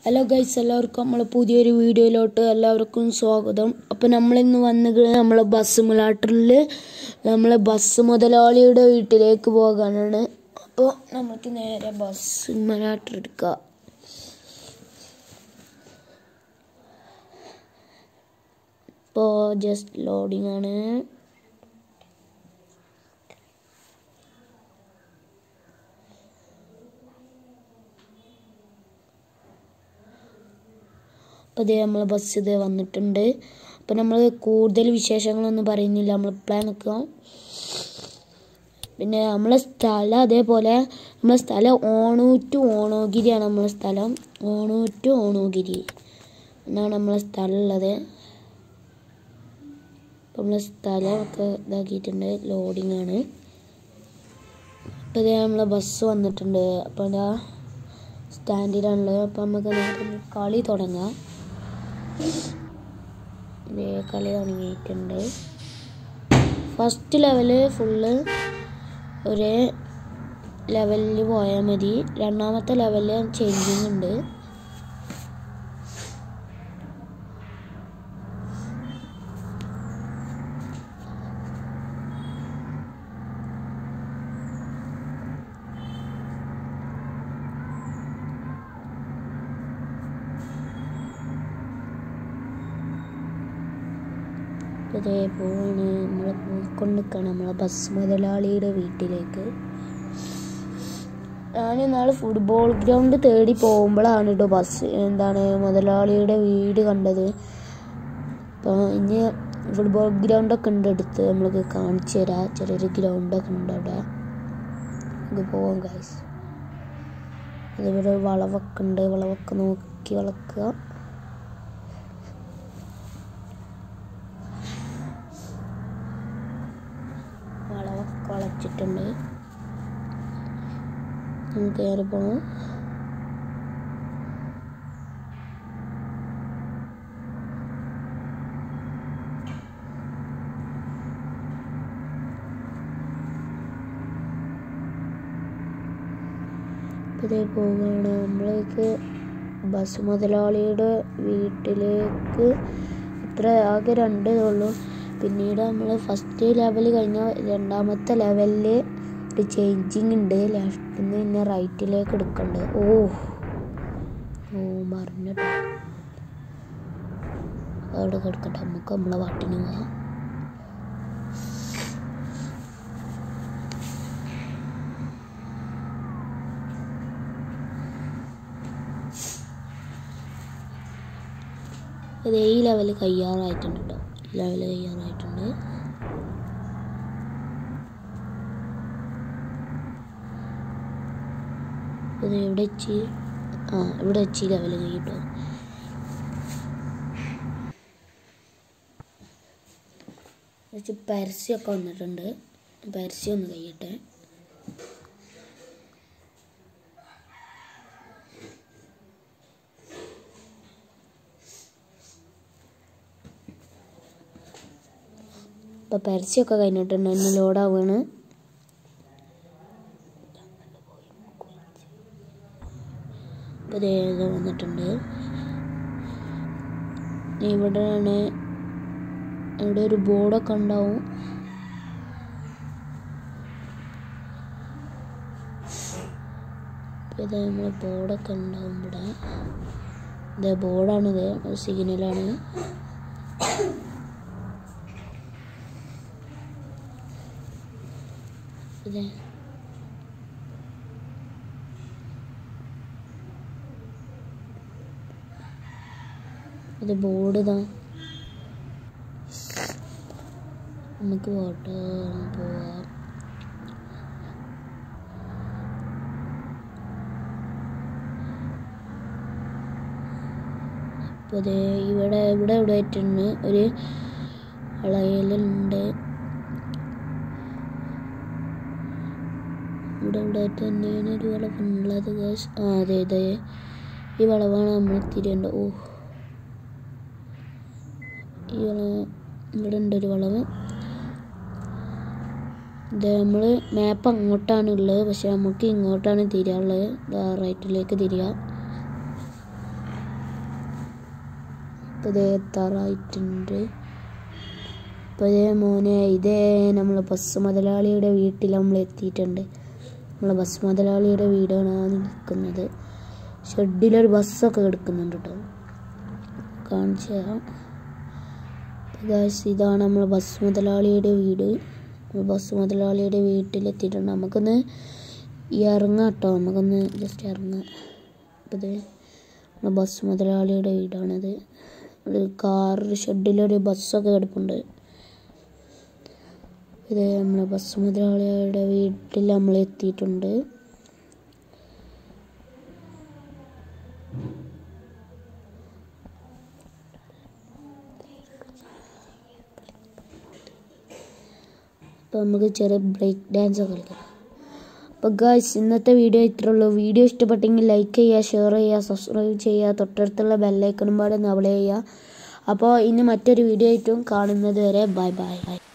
hello guys എല്ലാവർക്കും നമ്മളെ പുതിയൊരു വീഡിയോയിലോട്ട് എല്ലാവർക്കും സ്വാഗതം അപ്പോൾ നമ്മളിന്ന് വന്നിട്ട് നമ്മളെ ബസ് മുലാട്ടറിൽ നമ്മളെ ബസ് മുതലാളിയുടെ വീട്ടിലേക്ക് പോകാനാണ് അപ്പോൾ നമുക്ക് നേരെ ബസ് മുലാട്ടർ എടുക്കാം ഇപ്പോൾ ജസ്റ്റ് ലോഡിംഗ് ആണ് അപ്പോൾ ഇതേ നമ്മളെ ബസ് ഇത് വന്നിട്ടുണ്ട് അപ്പോൾ നമ്മൾ കൂടുതൽ വിശേഷങ്ങളൊന്നും പറയുന്നില്ല നമ്മൾ പ്ലാൻ നിൽക്കുക പിന്നെ നമ്മളെ സ്ഥലം അതേപോലെ നമ്മളെ സ്ഥലം ഓണൂറ്റു ഓണോഗിരിയാണ് നമ്മളെ സ്ഥലം ഓണൂറ്റു ഓണോഗിരി എന്നാണ് നമ്മളെ സ്ഥലം ഉള്ളത് അപ്പോൾ നമ്മളെ സ്ഥലമൊക്കെ ഇതാക്കിയിട്ടുണ്ട് ലോഡിംഗ് ആണ് അപ്പോൾ ഇതേ നമ്മളെ ബസ് വന്നിട്ടുണ്ട് അപ്പോൾ ഇതാ സ്റ്റാൻഡിലാണുള്ളത് അപ്പോൾ നമുക്ക് നേരെ കളി തുടങ്ങാം ഇതേ കളി തുടങ്ങിയിട്ടുണ്ട് ഫസ്റ്റ് ലെവല് ഫുള്ള് ഒരേ ലെവലിൽ പോയാൽ മതി രണ്ടാമത്തെ ലെവലിൽ ചേഞ്ചിങ് ഉണ്ട് ഇതേ പോവാണ് നമ്മൾ പോയിക്കൊണ്ട് നിൽക്കുകയാണ് നമ്മളെ ബസ് മുതലാളിയുടെ വീട്ടിലേക്ക് ഞാൻ നാളെ ഫുട്ബോൾ ഗ്രൗണ്ട് തേടി പോകുമ്പോഴാണ് കേട്ടോ ബസ് എന്താണ് മുതലാളിയുടെ വീട് കണ്ടത് അപ്പോൾ ഇനി ഫുട്ബോൾ ഗ്രൗണ്ടൊക്കെ ഉണ്ട് അടുത്ത് നമ്മൾക്ക് കാണിച്ചു തരാം ചെറിയൊരു ഗ്രൗണ്ടൊക്കെ ഉണ്ട് അവിടെ നമുക്ക് പോവാം ഗൈസ് അതിവിടെ വളവൊക്കെ ഉണ്ട് വളവൊക്കെ നോക്കി വളക്കുക വളവൊക്കെ വളച്ചിട്ടുണ്ട് നമുക്ക് കയറി പോകാം ഇതേ പോവുകയാണ് നമ്മളേക്ക് ബസ് മുതലാളിയുടെ വീട്ടിലേക്ക് ഇത്ര ആകെ രണ്ടേ ഉള്ളൂ പിന്നീട് നമ്മൾ ഫസ്റ്റ് ലെവൽ കഴിഞ്ഞ രണ്ടാമത്തെ ലെവലിൽ ഒരു ചേഞ്ചിങ് ഉണ്ട് ലെഫ്റ്റിൽ നിന്ന് പിന്നെ റൈറ്റിലേക്ക് എടുക്കണ്ട് ഓ ഓ മറിഞ്ഞിട്ട് അവിടെ കിടക്കട്ടെ നമുക്ക് നമ്മളെ പാട്ടിന് പോവാം ഇത് ഈ ലെവൽ കയ്യാറായിട്ടുണ്ട് കേട്ടോ ലെവൽ കയ്യാറായിട്ടുണ്ട് ഇത് ഇവിടെ വെച്ച് ആ ഇവിടെ വെച്ച് ലെവൽ കഴിട്ടോ വെച്ച് പരസ്യമൊക്കെ വന്നിട്ടുണ്ട് പരസ്യം ഒന്ന് കഴിയട്ടെ ഇപ്പോൾ പരസ്യമൊക്കെ കഴിഞ്ഞിട്ടുണ്ട് ഇന്ന് ലോഡാവുകയാണ് ഇപ്പോൾ ഇത് വന്നിട്ടുണ്ട് ഇവിടെയാണ് ഇവിടെ ഒരു ബോർഡൊക്കെ ഉണ്ടാവും ഇത് നമ്മൾ ബോർഡൊക്കെ ഉണ്ടാവും ഇവിടെ ഇത് ബോർഡാണിത് സിഗ്നലാണ് ഇത് ഇത് ബോർഡ് ഇതാ നമുക്ക് പോട്ടെ പോവാം അപ്പോൾ ഇത് ഇവിടെ ഇവിടെ ഇവിടെ ആയിട്ടുണ്ട് ഒരു വളയലുണ്ട് ഇവിടെ ഇവിടെ ആയിട്ട് തന്നെയാണ് ഒരു വളവുള്ളത് ഗൈസ് ആ അതെ അതെ ഈ വളവാണ് നമ്മൾ തിരിയേണ്ടത് ഓ ഈ വളവ് ഇവിടെ ഉണ്ട് ഒരു വളവ് ഇത് നമ്മൾ മാപ്പ് അങ്ങോട്ടാണ് ഉള്ളത് പക്ഷെ നമുക്ക് ഇങ്ങോട്ടാണ് തിരിയാനുള്ളത് റൈറ്റിലേക്ക് തിരിയാം ഇപ്പോൾ ഇതേ എത്താറായിട്ടുണ്ട് അപ്പോൾ ഇതേ മോനെ ഇതേ നമ്മൾ ബസ് മുതലാളിയുടെ വീട്ടിൽ നമ്മൾ എത്തിയിട്ടുണ്ട് നമ്മളെ ബസ് മുതലാളിയുടെ വീടാണ് ആ നിൽക്കുന്നത് ഷെഡിലൊരു ബസ്സൊക്കെ കിടക്കുന്നുണ്ട് കേട്ടോ കാണിച്ചു തരാം ഗായ്സ് ഇതാണ് നമ്മൾ ബസ് മുതലാളിയുടെ വീട് നമ്മൾ ബസ് മുതലാളിയുടെ വീട്ടിലെത്തിയിട്ടുണ്ട് നമുക്കൊന്ന് ഇറങ്ങാം കേട്ടോ നമുക്കൊന്ന് ജസ്റ്റ് ഇറങ്ങാം അപ്പോൾ ഇത് നമ്മുടെ ബസ് മുതലാളിയുടെ വീടാണിത് ഒരു കാർ ഷെഡിലൊരു ബസ്സൊക്കെ കിടപ്പുണ്ട് ഇത് നമ്മളെ ബസ് മുതലാളിയുടെ വീട്ടിൽ നമ്മൾ എത്തിയിട്ടുണ്ട് അപ്പോൾ നമുക്ക് ചെറിയ ബ്രേക്ക് ഡാൻസ് ഒക്കെ കളിക്കാം അപ്പോൾ ഗായ്സ് ഇന്നത്തെ വീഡിയോ ഇത്രേ ഉള്ളൂ വീഡിയോ ഇഷ്ടപ്പെട്ടെങ്കിൽ ലൈക്ക് ചെയ്യുക ഷെയർ ചെയ്യുക സബ്സ്ക്രൈബ് ചെയ്യുക തൊട്ടടുത്തുള്ള ബെല്ലൈക്കണും പാടെ നവള ചെയ്യുക അപ്പോൾ ഇനി മറ്റൊരു വീഡിയോ ആയിട്ടും കാണുന്നത് വരെ ബൈ ബൈ ബൈ